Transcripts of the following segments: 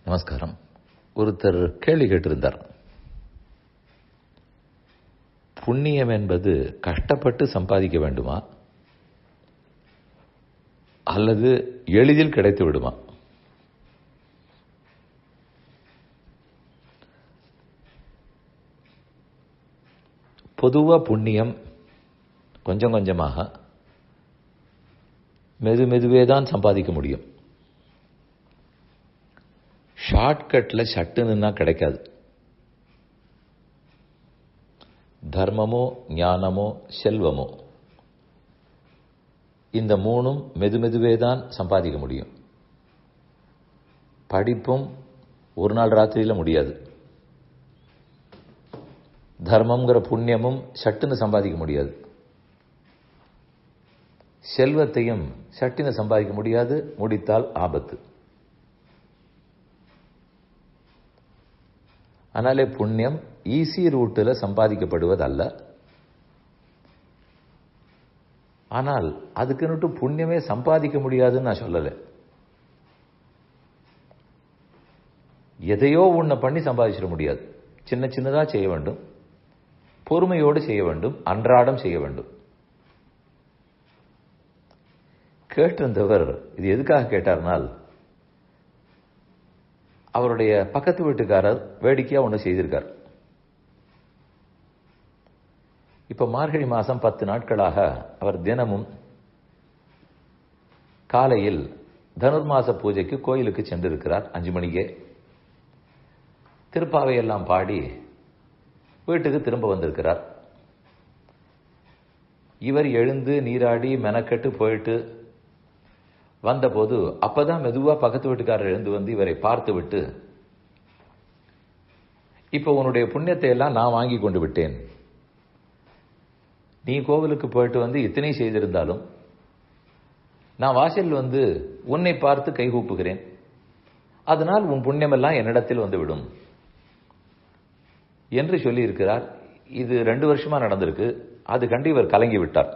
நமஸ்காரம் ஒருத்தர் கேள்வி கேட்டிருந்தார் புண்ணியம் என்பது கஷ்டப்பட்டு சம்பாதிக்க வேண்டுமா அல்லது எளிதில் கிடைத்து விடுமா பொதுவா புண்ணியம் கொஞ்சம் கொஞ்சமாக மெது மெதுவே தான் சம்பாதிக்க முடியும் ஷார்ட்கட்ல சட்டுன்னா கிடைக்காது தர்மமோ ஞானமோ செல்வமோ இந்த மூணும் மெது மெதுவே தான் சம்பாதிக்க முடியும் படிப்பும் ஒரு நாள் ராத்திரியில முடியாது தர்மம்ங்கிற புண்ணியமும் சட்டுன்னு சம்பாதிக்க முடியாது செல்வத்தையும் சட்டின சம்பாதிக்க முடியாது முடித்தால் ஆபத்து அதனாலே புண்ணியம் ஈஸி ரூட்டில் சம்பாதிக்கப்படுவதல்ல ஆனால் அதுக்குன்னுட்டு புண்ணியமே சம்பாதிக்க முடியாதுன்னு நான் சொல்லலை எதையோ ஒன்றை பண்ணி சம்பாதிச்சிட முடியாது சின்ன சின்னதா செய்ய வேண்டும் பொறுமையோடு செய்ய வேண்டும் அன்றாடம் செய்ய வேண்டும் கேட்டிருந்தவர் இது எதுக்காக கேட்டார்னால் அவருடைய பக்கத்து வீட்டுக்காரர் வேடிக்கையா ஒன்று செய்திருக்கார் இப்ப மார்கழி மாசம் பத்து நாட்களாக அவர் தினமும் காலையில் தனுர்மாச பூஜைக்கு கோயிலுக்கு சென்றிருக்கிறார் அஞ்சு மணிக்கே திருப்பாவையெல்லாம் பாடி வீட்டுக்கு திரும்ப வந்திருக்கிறார் இவர் எழுந்து நீராடி மெனக்கெட்டு போயிட்டு வந்தபோது அப்பதான் மெதுவா பக்கத்து வீட்டுக்காரர் எழுந்து வந்து இவரை பார்த்து விட்டு இப்ப உன்னுடைய புண்ணியத்தை எல்லாம் நான் வாங்கி கொண்டு விட்டேன் நீ கோவிலுக்கு போயிட்டு வந்து இத்தனை செய்திருந்தாலும் நான் வாசல் வந்து உன்னை பார்த்து கைகூப்புகிறேன் அதனால் உன் புண்ணியமெல்லாம் என்னிடத்தில் வந்து விடும் என்று சொல்லி இருக்கிறார் இது ரெண்டு வருஷமா நடந்திருக்கு அது கண்டு இவர் கலங்கி விட்டார்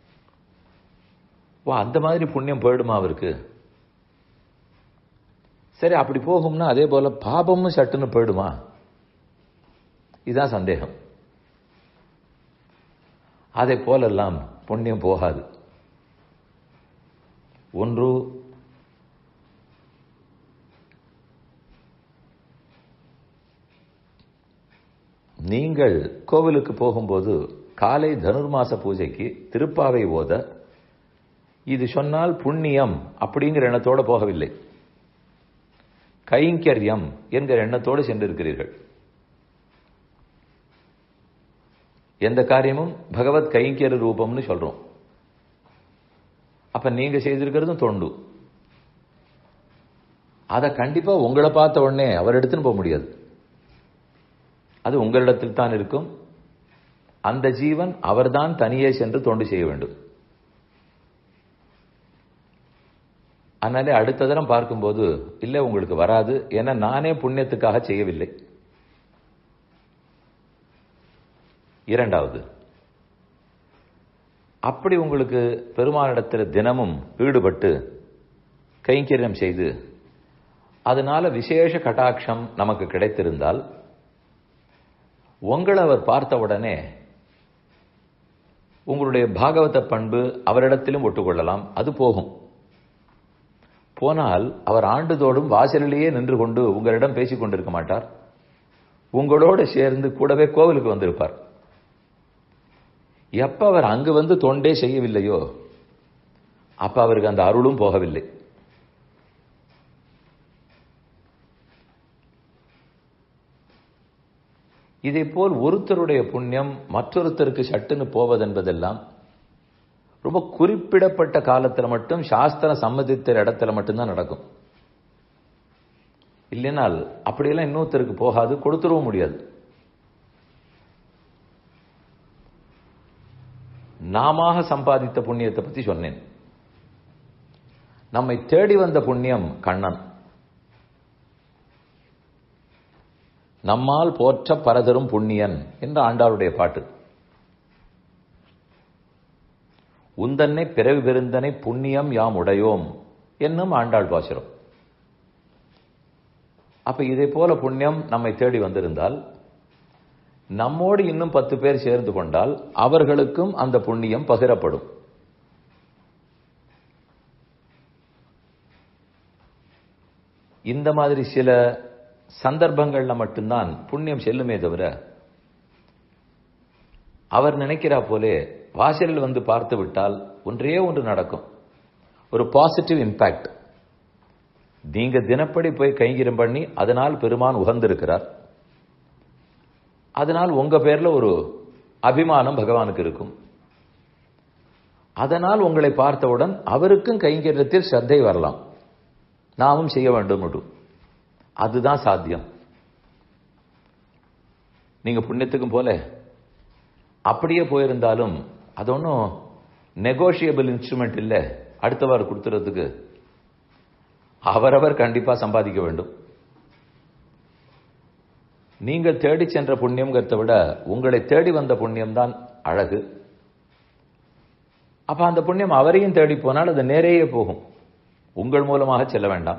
வா அந்த மாதிரி புண்ணியம் போயிடுமா அவருக்கு சரி அப்படி போகும்னா அதே போல பாபமும் சட்டுன்னு போயிடுமா இதுதான் சந்தேகம் அதை போலெல்லாம் புண்ணியம் போகாது ஒன்று நீங்கள் கோவிலுக்கு போகும்போது காலை தனுர்மாச பூஜைக்கு திருப்பாவை ஓத இது சொன்னால் புண்ணியம் அப்படிங்கிற எண்ணத்தோட போகவில்லை கைங்கரியம் என்கிற எண்ணத்தோடு சென்றிருக்கிறீர்கள் எந்த காரியமும் பகவத் கைங்கரிய ரூபம்னு சொல்றோம் அப்ப நீங்க செய்திருக்கிறதும் தொண்டு அதை கண்டிப்பா உங்களை பார்த்த உடனே அவர் எடுத்துன்னு போக முடியாது அது உங்களிடத்தில் தான் இருக்கும் அந்த ஜீவன் அவர்தான் தனியே சென்று தொண்டு செய்ய வேண்டும் அதனாலே அடுத்த தரம் பார்க்கும்போது இல்லை உங்களுக்கு வராது ஏன்னா நானே புண்ணியத்துக்காக செய்யவில்லை இரண்டாவது அப்படி உங்களுக்கு பெருமானிடத்தில் தினமும் ஈடுபட்டு கைங்கரியம் செய்து அதனால விசேஷ கட்டாட்சம் நமக்கு கிடைத்திருந்தால் உங்களை அவர் பார்த்த உடனே உங்களுடைய பாகவத பண்பு அவரிடத்திலும் ஒட்டுக்கொள்ளலாம் அது போகும் போனால் அவர் ஆண்டுதோறும் வாசலிலேயே நின்று கொண்டு உங்களிடம் பேசிக் கொண்டிருக்க மாட்டார் உங்களோடு சேர்ந்து கூடவே கோவிலுக்கு வந்திருப்பார் எப்ப அவர் அங்கு வந்து தொண்டே செய்யவில்லையோ அப்ப அவருக்கு அந்த அருளும் போகவில்லை இதே போல் ஒருத்தருடைய புண்ணியம் மற்றொருத்தருக்கு சட்டுன்னு போவதென்பதெல்லாம் ரொம்ப குறிப்பிடப்பட்ட காலத்தில் மட்டும் சாஸ்திரம் சம்மதித்த இடத்துல மட்டும்தான் நடக்கும் இல்லைனால் அப்படியெல்லாம் இன்னொருத்தருக்கு போகாது கொடுத்துடவும் முடியாது நாம சம்பாதித்த புண்ணியத்தை பத்தி சொன்னேன் நம்மை தேடி வந்த புண்ணியம் கண்ணன் நம்மால் போற்ற பரதரும் புண்ணியன் என்ற ஆண்டாளுடைய பாட்டு உந்தன்னை பிறவி பெருந்தனை புண்ணியம் யாம் உடையோம் என்னும் ஆண்டாள் பாசுரம் அப்ப இதே போல புண்ணியம் நம்மை தேடி வந்திருந்தால் நம்மோடு இன்னும் பத்து பேர் சேர்ந்து கொண்டால் அவர்களுக்கும் அந்த புண்ணியம் பகிரப்படும் இந்த மாதிரி சில சந்தர்ப்பங்கள்ல மட்டும்தான் புண்ணியம் செல்லுமே தவிர அவர் நினைக்கிறா போலே வாசலில் வந்து பார்த்து விட்டால் ஒன்றே ஒன்று நடக்கும் ஒரு பாசிட்டிவ் இம்பாக்ட் நீங்க தினப்படி போய் கைங்கரியம் பண்ணி அதனால் பெருமான் உகந்திருக்கிறார் அதனால் உங்க பேர்ல ஒரு அபிமானம் பகவானுக்கு இருக்கும் அதனால் உங்களை பார்த்தவுடன் அவருக்கும் கைங்கரியத்தில் ஸ்ரத்தை வரலாம் நாமும் செய்ய வேண்டும் அதுதான் சாத்தியம் நீங்க புண்ணியத்துக்கும் போல அப்படியே போயிருந்தாலும் அது ஒன்றும் நெகோஷியபிள் இன்ஸ்ட்ருமெண்ட் இல்லை அடுத்தவாறு கொடுத்துறதுக்கு அவரவர் கண்டிப்பா சம்பாதிக்க வேண்டும் நீங்க தேடி சென்ற புண்ணியம்ங்கிறத விட உங்களை தேடி வந்த புண்ணியம் தான் அழகு அப்ப அந்த புண்ணியம் அவரையும் தேடி போனால் அது நேரேயே போகும் உங்கள் மூலமாக செல்ல வேண்டாம்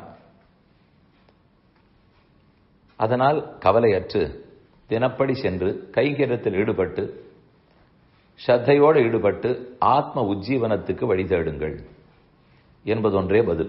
அதனால் கவலையற்று தினப்படி சென்று கைங்கரத்தில் ஈடுபட்டு ஸ்ரத்தையோடு ஈடுபட்டு ஆத்ம உஜ்ஜீவனத்துக்கு வழி தேடுங்கள் என்பதொன்றே பதில்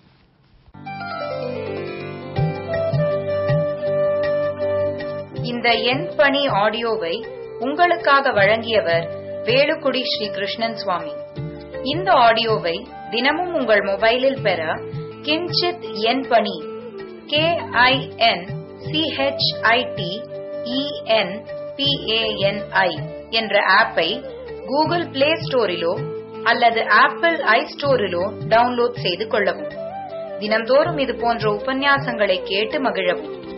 இந்த என் பணி ஆடியோவை உங்களுக்காக வழங்கியவர் வேலுக்குடி ஸ்ரீ கிருஷ்ணன் சுவாமி இந்த ஆடியோவை தினமும் உங்கள் மொபைலில் பெற கிஞ்சித் என் பணி கே ஐ என் சிஹெச்ஐடி இஎன் பிஏஎன்ஐ என்ற ஆப்பை கூகுள் பிளே ஸ்டோரிலோ அல்லது ஆப்பிள் ஐ ஸ்டோரிலோ டவுன்லோட் செய்து கொள்ளவும் தினந்தோறும் இது போன்ற உபன்யாசங்களை கேட்டு மகிழவும்